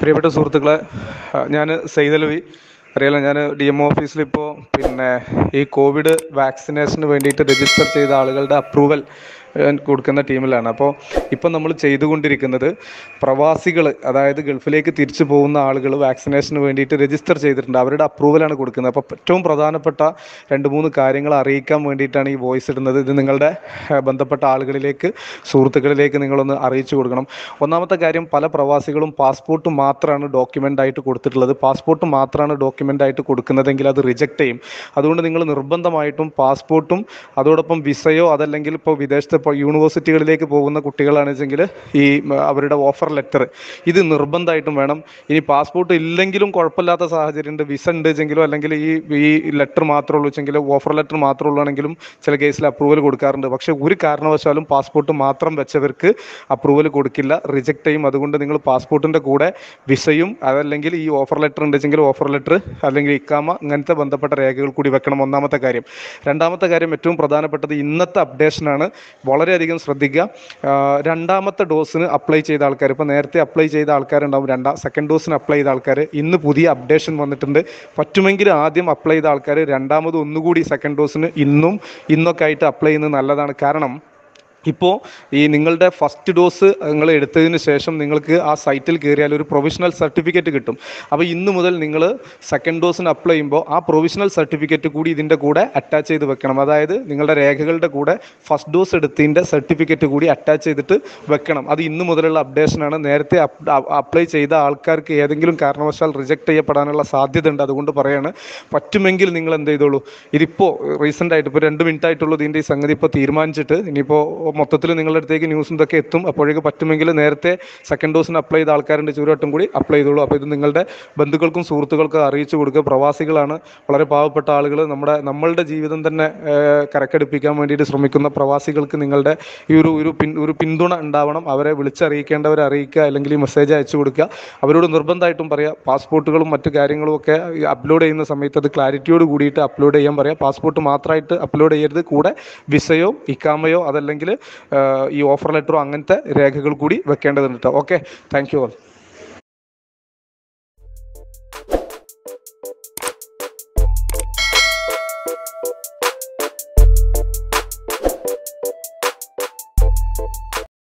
പ്രിയപ്പെട്ട സുഹൃത്തുക്കളെ ഞാൻ സെയ്തലവി അറിയാലോ ഞാൻ ഡി എം ഓഫീസിൽ ഇപ്പോൾ പിന്നെ ഈ കോവിഡ് വാക്സിനേഷന് വേണ്ടിയിട്ട് രജിസ്റ്റർ ചെയ്ത ആളുകളുടെ അപ്രൂവൽ കൊടുക്കുന്ന ടീമിലാണ് അപ്പോൾ ഇപ്പം നമ്മൾ ചെയ്തുകൊണ്ടിരിക്കുന്നത് പ്രവാസികൾ അതായത് ഗൾഫിലേക്ക് തിരിച്ചു പോകുന്ന ആളുകൾ വാക്സിനേഷന് വേണ്ടിയിട്ട് രജിസ്റ്റർ ചെയ്തിട്ടുണ്ട് അവരുടെ അപ്രൂവലാണ് കൊടുക്കുന്നത് അപ്പോൾ ഏറ്റവും പ്രധാനപ്പെട്ട രണ്ട് മൂന്ന് കാര്യങ്ങൾ അറിയിക്കാൻ വേണ്ടിയിട്ടാണ് ഈ വോയിസ് ഇടുന്നത് ഇത് നിങ്ങളുടെ ഏഹ്, ബന്ധപ്പെട്ട ആളുകളിലേക്ക് സുഹൃത്തുക്കളിലേക്ക് നിങ്ങളൊന്ന് അറിയിച്ചു കൊടുക്കണം ഒന്നാമത്തെ കാര്യം പല പ്രവാസികളും പാസ്പോർട്ട് മാത്രമാണ് ഡോക്യുമെൻ്റ് ആയിട്ട് കൊടുത്തിട്ടുള്ളത് പാസ്പോർട്ട് മാത്രമാണ് ഡോക്യുമെൻ്റ് ആയിട്ട് കൊടുക്കുന്നതെങ്കിൽ അത് റിജക്റ്റ് ചെയ്യും അതുകൊണ്ട് നിങ്ങൾ നിർബന്ധമായിട്ടും പാസ്പോർട്ടും അതോടൊപ്പം വിസയോ അതല്ലെങ്കിൽ ഇപ്പോൾ വിദേശത്ത് ഇപ്പോൾ യൂണിവേഴ്സിറ്റികളിലേക്ക് പോകുന്ന കുട്ടികളാണെച്ചെങ്കിൽ ഈ ഉം, അവരുടെ ഓഫർ ലെറ്റർ ഇത് നിർബന്ധമായിട്ടും വേണം ഇനി പാസ്പോർട്ട് ഇല്ലെങ്കിലും കുഴപ്പമില്ലാത്ത സാഹചര്യം ഉണ്ട് വിസ ഉണ്ട് വെച്ചെങ്കിലും അല്ലെങ്കിൽ ഈ ഈ ലെറ്റർ മാത്രമേ ഉള്ളൂ വെച്ചെങ്കിൽ ഓഫർ ലെറ്റർ മാത്രമേ ഉള്ളാണെങ്കിലും ചില കേസിൽ അപ്രൂവൽ കൊടുക്കാറുണ്ട് പക്ഷെ ഒരു കാരണവശാലും പാസ്പോർട്ട് മാത്രം വെച്ചവർക്ക് അപ്രൂവൽ കൊടുക്കില്ല റിജക്റ്റ് ചെയ്യും അതുകൊണ്ട് നിങ്ങൾ പാസ്പോർട്ടിൻ്റെ കൂടെ വിസയും അതല്ലെങ്കിൽ ഈ ഓഫർ ലെറ്റർ ഉണ്ടെങ്കിൽ ഓഫർ ലെറ്റർ അല്ലെങ്കിൽ ഇക്കാമ ഇങ്ങനത്തെ ബന്ധപ്പെട്ട രേഖകൾ കൂടി വെക്കണം ഒന്നാമത്തെ കാര്യം രണ്ടാമത്തെ കാര്യം ഏറ്റവും പ്രധാനപ്പെട്ടത് ഇന്നത്തെ അപ്ഡേഷനാണ് വളരെയധികം ശ്രദ്ധിക്കുക ആ, രണ്ടാമത്തെ ഡോസിന് അപ്ലൈ ചെയ്ത ആൾക്കാർ ഇപ്പോൾ നേരത്തെ അപ്ലൈ ചെയ്ത ആൾക്കാരുണ്ടാവും രണ്ടാം സെക്കൻഡ് ഡോസിന് അപ്ലൈ ചെയ്ത ആൾക്കാർ ഇന്ന് പുതിയ അപ്ഡേഷൻ വന്നിട്ടുണ്ട് പറ്റുമെങ്കിൽ ആദ്യം അപ്ലൈ ചെയ്ത ആൾക്കാർ രണ്ടാമത് ഒന്നുകൂടി സെക്കൻഡ് ഡോസിന് ഇന്നും ഇന്നൊക്കെ ആയിട്ട് അപ്ലൈ ചെയ്യുന്നത് നല്ലതാണ് കാരണം ഇപ്പോൾ ഈ നിങ്ങളുടെ ഫസ്റ്റ് ഡോസ് നിങ്ങൾ എടുത്തതിന് ശേഷം നിങ്ങൾക്ക് ആ സൈറ്റിൽ കയറിയാൽ ഒരു പ്രൊവിഷണൽ സർട്ടിഫിക്കറ്റ് കിട്ടും അപ്പോൾ ഇന്ന് മുതൽ നിങ്ങൾ സെക്കൻഡ് ഡോസിന് അപ്ലൈ ചെയ്യുമ്പോൾ ആ പ്രൊവിഷണൽ സർട്ടിഫിക്കറ്റ് കൂടി ഇതിൻ്റെ കൂടെ അറ്റാച്ച് ചെയ്ത് വെക്കണം അതായത് നിങ്ങളുടെ രേഖകളുടെ കൂടെ ഫസ്റ്റ് ഡോസ് എടുത്തതിൻ്റെ സർട്ടിഫിക്കറ്റ് കൂടി അറ്റാച്ച് ചെയ്തിട്ട് വെക്കണം അത് ഇന്ന് മുതലുള്ള അപ്ഡേഷനാണ് നേരത്തെ അപ്ലൈ ചെയ്ത ആൾക്കാർക്ക് ഏതെങ്കിലും കാരണവശാൽ റിജക്റ്റ് ചെയ്യപ്പെടാനുള്ള സാധ്യത ഉണ്ട് അതുകൊണ്ട് പറയാണ് പറ്റുമെങ്കിൽ നിങ്ങൾ എന്ത് ചെയ്തോളൂ ഇതിപ്പോൾ റീസെൻ്റ് ആയിട്ട് ഇപ്പോൾ രണ്ട് മിനിറ്റ് ആയിട്ടുള്ളൂ ഇതിൻ്റെ ഈ സംഗതി ഇപ്പോൾ തീരുമാനിച്ചിട്ട് ഇനിയിപ്പോൾ മൊത്തത്തിൽ നിങ്ങളുടെ അടുത്തേക്ക് ന്യൂസും ഇതൊക്കെ എത്തും അപ്പോഴേക്ക് പറ്റുമെങ്കിൽ നേരത്തെ സെക്കൻഡ് ഡോസിന് അപ്ലൈ ചെയ്ത ആൾക്കാരുണ്ട് ചുരുവട്ടം കൂടി അപ്ലൈ ചെയ്തോളൂ അപ്പോൾ ഇത് നിങ്ങളുടെ ബന്ധുക്കൾക്കും സുഹൃത്തുക്കൾക്കും അറിയിച്ചു കൊടുക്കുക പ്രവാസികളാണ് വളരെ പാവപ്പെട്ട ആളുകൾ നമ്മുടെ നമ്മളുടെ ജീവിതം തന്നെ ഏഹ്, കരക്കടുപ്പിക്കാൻ വേണ്ടിയിട്ട് ശ്രമിക്കുന്ന പ്രവാസികൾക്ക് നിങ്ങളുടെ ഈ ഒരു ഒരു പിൻ ഒരു പിന്തുണ ഉണ്ടാവണം അവരെ വിളിച്ചറിയിക്കേണ്ടവരെ അറിയിക്കുക അല്ലെങ്കിൽ ഈ മെസ്സേജ് അയച്ചു കൊടുക്കുക അവരോട് നിർബന്ധമായിട്ടും പറയുക പാസ്പോർട്ടുകളും മറ്റു കാര്യങ്ങളും ഒക്കെ അപ്ലോഡ് ചെയ്യുന്ന സമയത്ത് അത് ക്ലാരിറ്റിയോട് കൂടിയിട്ട് അപ്ലോഡ് ചെയ്യാൻ പറയുക പാസ്പോർട്ട് മാത്രമായിട്ട് അപ്ലോഡ് ചെയ്യരുത് കൂടെ വിസയോ ഇക്കാമയോ അതല്ലെങ്കിൽ ഈ ഓഫർ ലെറ്ററോ അങ്ങനത്തെ രേഖകൾ കൂടി വെക്കേണ്ടതുണ്ട് കേട്ടോ ഓക്കെ താങ്ക് യു ഓൾ